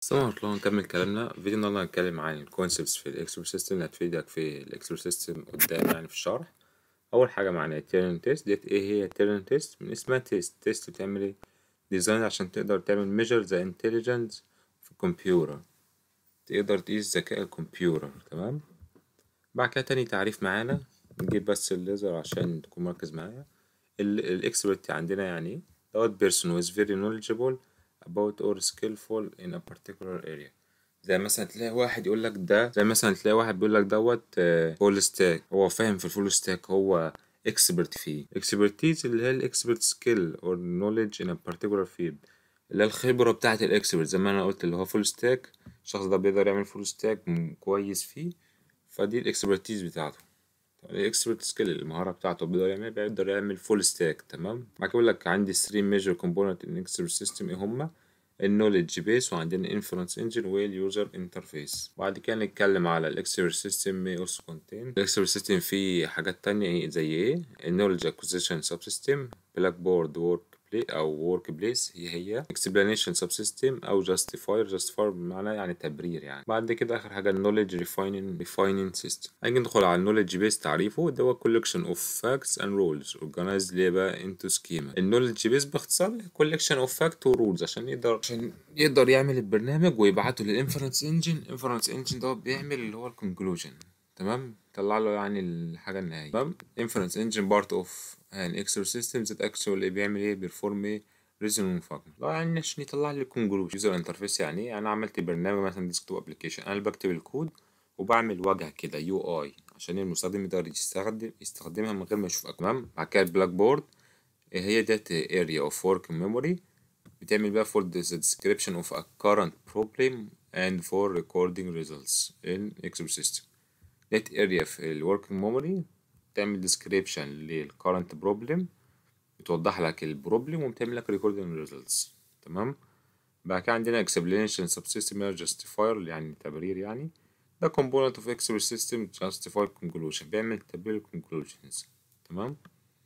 السلام عليكم نكمل كلامنا فيديو النهارده هنتكلم عن الكونسبتس في الاكسبرت سيستم اللي هتفيدك في الاكسبرت سيستم قدام يعني في الشرح اول حاجه معانا التيرن تيست ديت ايه هي التيرن تيست من اسمها تيست تيست بتعمل ايه ديزاين عشان تقدر تعمل ميجر ذا انتليجنس في الكمبيوتر تقدر تقيس ذكاء الكمبيوتر تمام بعد كده تاني تعريف معانا نجيب بس الليزر عشان تكون مركز معايا الاكسبرت عندنا يعني ايه دوت person who is very knowledgeable about or skillful in a particular area زي مثلا تلاقي واحد يقول لك ده زي مثلا تلاقي واحد بيقول لك دوت فول ستاك هو فاهم في الفول ستاك هو اكسبرت فيه اكسبرتيز اللي هي الاكسبرت سكيل اور نوليدج ان particular field اللي هي الخبرة بتاعة الاكسبرت زي ما انا قلت اللي هو فول ستاك الشخص ده بيقدر يعمل فول ستاك كويس فيه فدي الاكسبرتيز بتاعته الاكسبرت سكيل المهارة بتاعته بيقدر يعمل بيقدر يعمل فول ستاك تمام بعد كده بيقول لك عندي 3 ميجر كومبوننت ان اكسبرت سيستم ايه هما النوليدج بيس وعندنا انفرنس انجن واليوزر انترفيس وبعد كده نتكلم على الاكسبرت سيستم may also contain الاكسبرت سيستم فيه حاجات تانية زي ايه النوليدج اكوزيشن سب سيستم بلاك بورد ورك بلاي او ورك بليس هي هي explanation سب سيستم او justifier justifier بمعنى يعني تبرير يعني بعد كده اخر حاجه النوليدج refining refining system هنيجي ندخل على النوليدج بيس تعريفه ده هو collection of facts and rules organized ليه بقى into schema النوليدج بيس باختصار collection of facts و rules عشان يقدر عشان يقدر يعمل البرنامج ويبعته للانفرنس انجن انفرنس انجن ده بيعمل اللي هو الكونكلوجن تمام طلع له يعني الحاجه النهائيه تمام انفرنس انجن بارت اوف ان اكسل سيستم ذات اكشولي بيعمل ايه بيرفورم ايه ريزونينج فانكشن لا يعني عشان يطلع لي الكونكلوجن يوزر انترفيس يعني ايه انا عملت برنامج مثلا ديسكتوب ابلكيشن انا بكتب الكود وبعمل واجهه كده يو اي عشان المستخدم يقدر يستخدم يستخدمها من غير ما يشوف تمام بعد كده البلاك بورد هي ديت اريا اوف ورك ميموري بتعمل بقى for the description of a current problem and for recording results in Excel system that area في ال working memory تعمل description لل current problem بتوضح لك البروبلم وبتعمل لك recording results تمام بعد كده عندنا explanation subsystem justifier يعني تبرير يعني ده component of Excel system justify conclusion بيعمل تبرير conclusions تمام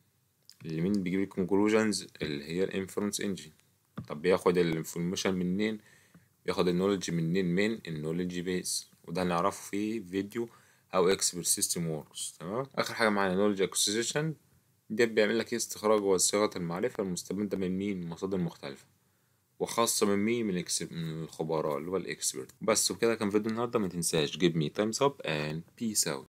اللي مين بيجيب الكونكلوجنز اللي هي الانفرنس انجن طب بياخد الانفورميشن منين بياخد النولج منين من النولج بيس وده هنعرفه في فيديو او اكسبرت سيستم وركس تمام اخر حاجه معانا نولج اكوزيشن ده بيعمل لك استخراج وصياغه المعرفه المستمده من مين من مصادر مختلفه وخاصة من مين من, من الخبراء اللي هو الاكسبرت بس وكده كان فيديو النهارده ما تنساش give me thumbs up and peace out